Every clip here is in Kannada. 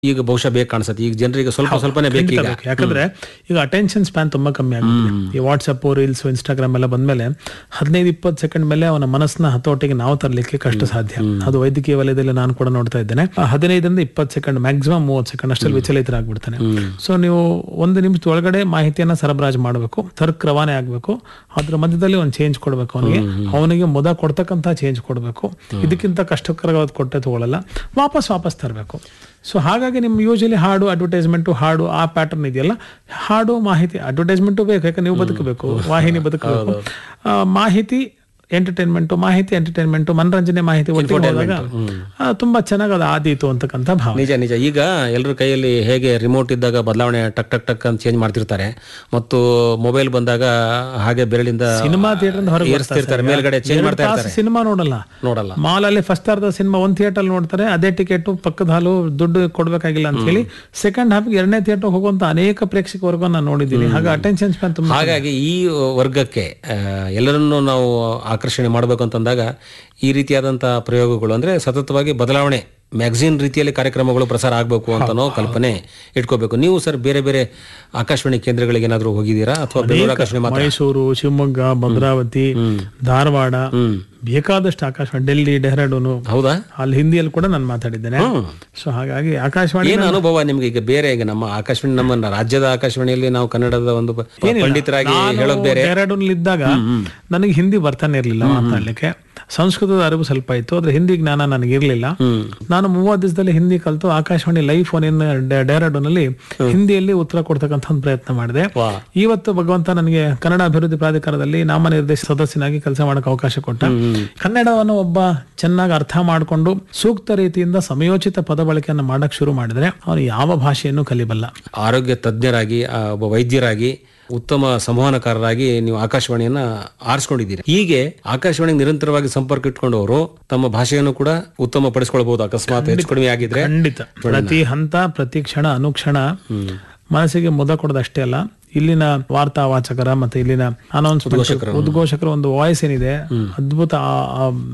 ಈಗ ಬಹುಶಃ ಬೇಕು ಕಾಣಿಸುತ್ತೆ ಈಗ ಜನರಿಗೆ ಸ್ವಲ್ಪ ಸ್ವಲ್ಪನೇ ಬೇಕು ಖಂಡಿತ ಈಗ ಬೇಕು. ಯಾಕಂದ್ರೆ ಈಗ ಅಟೆನ್ಷನ್ ಸ್ಪ್ಯಾನ್ ತುಂಬಾ ಕಮ್ಮಿ ಆಗುತ್ತೆ ಈ ವಾಟ್ಸಪ್ ರೀಲ್ಸ್ ಇನ್ಸ್ಟಾಗ್ರಾಮ್ ಎಲ್ಲ ಬಂದ್ಮೇಲೆ ಹದಿನೈದು ಇಪ್ಪತ್ತು ಸೆಕೆಂಡ್ ಮೇಲೆ ಅವನ ಮನಸ್ಸನ್ನ ಹತೋಟಿಗೆ ನಾವು ತರಲಿಕ್ಕೆ ಕಷ್ಟ ಸಾಧ್ಯ ಅದು ವೈದ್ಯಕೀಯ ವಲಯದಲ್ಲಿ ನಾನು ಕೂಡ ನೋಡ್ತಾ ಇದ್ದೇನೆ ಆ ಹದಿನೈದರಿಂದ ಇಪ್ಪತ್ತು ಸೆಕೆಂಡ್ ಮ್ಯಾಕ್ಸಿಮಮ್ ಮೂವತ್ತು ಸೆಕೆಂಡ್ ಅಷ್ಟಲ್ಲಿ ವಿಚಲಿತರಾಗ್ಬಿಡ್ತಾನೆ ಸೊ ನೀವು ಒಂದು ನಿಮಿಷದ ಒಳಗಡೆ ಮಾಹಿತಿಯನ್ನ ಸರಬರಾಜು ಮಾಡಬೇಕು ತರ್ಕ್ ರವಾನೆ ಆಗ್ಬೇಕು ಅದ್ರ ಮಧ್ಯದಲ್ಲಿ ಒಂದು ಚೇಂಜ್ ಕೊಡಬೇಕು ಅವನಿಗೆ ಅವನಿಗೆ ಮುದ ಕೊಡ್ತಕ್ಕಂತ ಚೇಂಜ್ ಕೊಡಬೇಕು ಇದಕ್ಕಿಂತ ಕಷ್ಟಕರವಾದ ಕೊಟ್ಟೆ ತಗೊಳ್ಳಲ್ಲ ವಾಪಸ್ ವಾಪಸ್ ತರಬೇಕು ಸೊ ಹಾಗಾಗಿ ನಿಮ್ ಯೂಶಲಿ ಹಾಡು ಅಡ್ವರ್ಟೈಸ್ಮೆಂಟು ಹಾಡು ಆ ಪ್ಯಾಟರ್ನ್ ಇದೆಯಲ್ಲ ಹಾಡು ಮಾಹಿತಿ ಅಡ್ವರ್ಟೈಸ್ಮೆಂಟು ಬೇಕು ಯಾಕಂದ್ರೆ ನೀವು ಬದುಕಬೇಕು ವಾಹಿನಿ ಬದುಕಬೇಕು ಆ, ಮಾಹಿತಿ ಎಂಟರ್ಟೈನ್ಮೆಂಟು ಮಾಹಿತಿ ಎಂಟರ್ಟೈನ್ಮೆಂಟು ಮನರಂಜನೆ ಮಾಹಿತಿ ಒಟ್ಟಿಗೆ ಹೋದಾಗ ಆ, ತುಂಬಾ ಚೆನ್ನಾಗಿ ಅದು ಆದೀತು ಅಂತಕ್ಕಂಥ ಭಾವ ನಿಜ ನಿಜ ಈಗ ಎಲ್ಲರ ಕೈಯಲ್ಲಿ ಹೇಗೆ ರಿಮೋಟ್ ಇದ್ದಾಗ ಬದಲಾವಣೆ ಟಕ್ ಟಕ್ ಟಕ್ ಅಂತ ಚೇಂಜ್ ಮಾಡ್ತಿರ್ತಾರೆ ಮತ್ತು ಮೊಬೈಲ್ ಬಂದಾಗ ಹಾಗೆ ಬೆರಳಿಂದ ಸಿನಿಮಾ ಥಿಯೇಟರ್ ಹೊರಗೆ ಏರಿಸ್ತಿರ್ತಾರೆ ಮೇಲ್ಗಡೆ ಚೇಂಜ್ ಮಾಡ್ತಾ ಇರ್ತಾರೆ ಸಿನಿಮಾ ನೋಡಲ್ಲ ನೋಡಲ್ಲ ಮಾಲ್ ಅಲ್ಲಿ ಫಸ್ಟ್ ಅರ್ಧ ಸಿನಿಮಾ ಒಂದ್ ಥಿಯೇಟರ್ ನೋಡ್ತಾರೆ ಅದೇ ಟಿಕೆಟ್ ಪಕ್ಕದ ಹಾಲು ದುಡ್ಡು ಕೊಡ್ಬೇಕಾಗಿಲ್ಲ ಅಂತ ಹೇಳಿ ಸೆಕೆಂಡ್ ಹಾಫ್ ಎರಡನೇ ಥಿಯೇಟರ್ ಹೋಗುವಂತ ಅನೇಕ ಪ್ರೇಕ್ಷಕ ವರ್ಗ ನಾನು ನೋಡಿದ್ದೀನಿ ಹಾಗೆ ಅಟೆನ್ಷನ್ ಸ್ಪ್ಯಾನ್ ತುಂಬಾ ಹಾಗಾಗಿ ಈ ವರ್ಗಕ್ಕೆ ಆ, ಎಲ್ಲರನ್ನೂ ನಾವು ಆಕರ್ಷಣೆ ಮಾಡಬೇಕು ಅಂತಂದಾಗ ಈ ರೀತಿಯಾದಂಥ ಪ್ರಯೋಗಗಳು ಅಂದ್ರೆ ಸತತವಾಗಿ ಬದಲಾವಣೆ ಮ್ಯಾಗಝಿನ್ ರೀತಿಯಲ್ಲಿ ಕಾರ್ಯಕ್ರಮಗಳು ಪ್ರಸಾರ ಆಗಬೇಕು ಅಂತನೋ ಕಲ್ಪನೆ ಇಟ್ಕೋಬೇಕು ನೀವು ಸರ್ ಬೇರೆ ಬೇರೆ ಆಕಾಶವಾಣಿ ಕೇಂದ್ರಗಳಿಗೆ ಏನಾದರೂ ಹೋಗಿದ್ದೀರಾ ಅಥವಾ ಬೆಂಗಳೂರು ಆಕಾಶವಾಣಿ ಮಾತ್ರ ಮೈಸೂರು ಶಿವಮೊಗ್ಗ ಭದ್ರಾವತಿ ಧಾರವಾಡ ಬೇಕಾದಷ್ಟು ಆಕಾಶವಾಣಿ ಡೆಲ್ಲಿ ಡೆಹ್ರಾಡೂನು ಹೌದಾ ಅಲ್ಲಿ ಹಿಂದಿಯಲ್ಲಿ ಕೂಡ ನಾನು ಮಾತಾಡಿದ್ದೇನೆ ಸೊ ಹಾಗಾಗಿ ಆಕಾಶವಾಣಿ ಏನು ಅನುಭವ ನಿಮ್ಗೆ ಈಗ ಬೇರೆ ಈಗ ನಮ್ಮ ಆಕಾಶವಾಣಿ ನಮ್ಮ ರಾಜ್ಯದ ಆಕಾಶವಾಣಿಯಲ್ಲಿ ನಾವು ಕನ್ನಡದ ಒಂದು ಪ- ಪಂಡಿತರಾಗಿ ಹೇಳೋದು ಬೇರೆ ಡೆಹ್ರಾಡೂನ್ ಇದ್ದಾಗ ನನಗೆ ಹಿಂದಿ ಬರ್ತಾನೆ ಇರಲಿಲ್ಲ ಮಾತಾಡ್ಲಿಕ್ಕೆ ಸಂಸ್ಕೃತದ ಅರಿವು ಸ್ವಲ್ಪ ಇತ್ತು ಆದ್ರೆ ಹಿಂದಿ ಜ್ಞಾನ ನನಗೆ ಇರಲಿಲ್ಲ ನಾನು ಮೂವತ್ತು ದಿವಸದಲ್ಲಿ ಹಿಂದಿ ಕಲಿತು ಆಕಾಶವಾಣಿ ಲೈವ್ ಫೋನ್ ಡೆಹ್ರಾಡೂನ್ ಅಲ್ಲಿ ಹಿಂದಿಯಲ್ಲಿ ಉತ್ತರ ಕೊಡ್ತಕ್ಕಂಥ ಒಂದು ಪ್ರಯತ್ನ ಮಾಡಿದೆ ವಾ. ಇವತ್ತು ಭಗವಂತ ನನಗೆ ಕನ್ನಡ ಅಭಿವೃದ್ಧಿ ಪ್ರಾಧಿಕಾರದಲ್ಲಿ ನಾಮನಿರ್ದೇಶಿತ ಸದಸ್ಯನಾಗಿ ಕೆಲಸ ಮಾಡಕ್ಕೆ ಅವಕಾಶ ಕೊಟ್ಟ ಕನ್ನಡವನ್ನು ಒಬ್ಬ ಚೆನ್ನಾಗಿ ಅರ್ಥ ಮಾಡಿಕೊಂಡು ಸೂಕ್ತ ರೀತಿಯಿಂದ ಸಮಯೋಚಿತ ಪದ ಬಳಕೆಯನ್ನು ಮಾಡಕ್ ಶುರು ಮಾಡಿದ್ರೆ ಅವನು ಯಾವ ಭಾಷೆಯನ್ನು ಕಲಿಬಲ್ಲ ಆರೋಗ್ಯ ತಜ್ಞರಾಗಿ ಆ, ಒಬ್ಬ ವೈದ್ಯರಾಗಿ ಉತ್ತಮ ಸಂವಹನಕಾರರಾಗಿ ನೀವು ಆಕಾಶವಾಣಿಯನ್ನ ಆರಿಸ್ಕೊಂಡಿದ್ದೀರಿ ಹೀಗೆ ಆಕಾಶವಾಣಿಗೆ ನಿರಂತರವಾಗಿ ಸಂಪರ್ಕ ಇಟ್ಕೊಂಡವರು ತಮ್ಮ ಭಾಷೆಯನ್ನು ಕೂಡ ಉತ್ತಮ ಪಡಿಸ್ಕೊಳ್ಬಹುದು ಅಕಸ್ಮಾತ್ ಹೆಚ್ಚು ಕಡಿಮೆ ಆಗಿದ್ರೆ ಖಂಡಿತ ಪ್ರತಿ ಹಂತ ಪ್ರತಿ ಕ್ಷಣ ಅನುಕ್ಷಣ ಮನಸ್ಸಿಗೆ ಮುದ ಕೊಡೋದಷ್ಟೇ ಅಲ್ಲ ಇಲ್ಲಿನ ವಾರ್ತಾ ವಾಚಕರ ಮತ್ತೆ ಇಲ್ಲಿನ ಅನೌನ್ಸ್ಮೆಂಟ್ ಉದ್ಘೋಷಕರ ಒಂದು ವಾಯ್ಸ್ ಏನಿದೆ ಅದ್ಭುತ ಆ-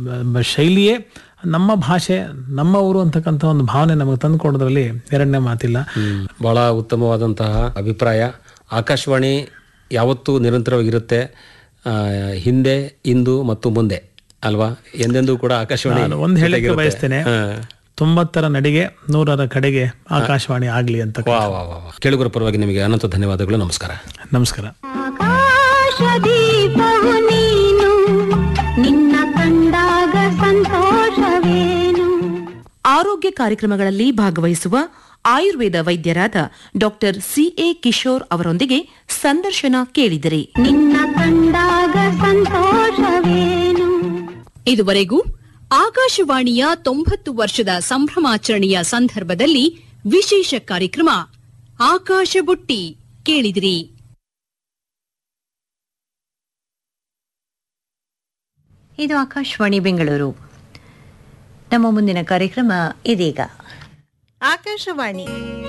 ಆ ಶೈಲಿಯೇ ನಮ್ಮ ಭಾಷೆ ನಮ್ಮ ಊರು ಅಂತಕ್ಕಂಥ ಒಂದು ಭಾವನೆ ನಮಗೆ ತಂದು ಕೊಡೋದ್ರಲ್ಲಿ ಎರಡನೇ ಮಾತಿಲ್ಲ ಬಹಳ ಉತ್ತಮವಾದಂತಹ ಅಭಿಪ್ರಾಯ ಆಕಾಶವಾಣಿ ಯಾವತ್ತೂ ನಿರಂತರವಾಗಿರುತ್ತೆ ಆ, ಹಿಂದೆ ಇಂದು ಮತ್ತು ಮುಂದೆ ಅಲ್ವಾ ಎಂದೆಂದೂ ಕೂಡ ಆಕಾಶವಾಣಿ ನಾನು ಒಂದು ಹೇಳಕ್ಕೆ ಜೊತೆಗಿರುತ್ತೆ. ಬಯಸ್ತೇನೆ ಹಾ. ತೊಂಬತ್ತರ ನಡಿಗೆ ನೂರರ ಕಡೆಗೆ ಆಕಾಶವಾಣಿ ಆಗ್ಲಿ ಅಂತ ವಾ ವಾ ವಾ ವಾ. ಕೇಳುಗರ ಪರವಾಗಿ ನಿಮಗೆ ಅನಂತ ಧನ್ಯವಾದಗಳು ನಮಸ್ಕಾರ ನಮಸ್ಕಾರ ಆಕಾಶದೀಪವು ನೀನು ನಿನ್ನ ಕಂಡಾಗ ಸಂತೋಷವೇನು ಆರೋಗ್ಯ ಕಾರ್ಯಕ್ರಮಗಳಲ್ಲಿ ಭಾಗವಹಿಸುವ ಆಯುರ್ವೇದ ವೈದ್ಯರಾದ ಡಾಕ್ಟರ್ ಸಿಎ ಕಿಶೋರ್ ಅವರೊಂದಿಗೆ ಸಂದರ್ಶನ ಕೇಳಿದಿರಿ ನಿನ್ನ ಕಂಡಾಗ ಸಂತೋಷವೇನು ಇದುವರೆಗೂ ಆಕಾಶವಾಣಿಯ ತೊಂಬತ್ತು ವರ್ಷದ ಸಂಭ್ರಮಾಚರಣೆಯ ಸಂದರ್ಭದಲ್ಲಿ ವಿಶೇಷ ಕಾರ್ಯಕ್ರಮ ಆಕಾಶ ಬುಟ್ಟಿ ಕೇಳಿದಿರಿ ಇದು ಆಕಾಶವಾಣಿ ಬೆಂಗಳೂರು ನಮ್ಮ ಮುಂದಿನ ಕಾರ್ಯಕ್ರಮ ಇದೀಗ ಆಕಾಶವಾಣಿ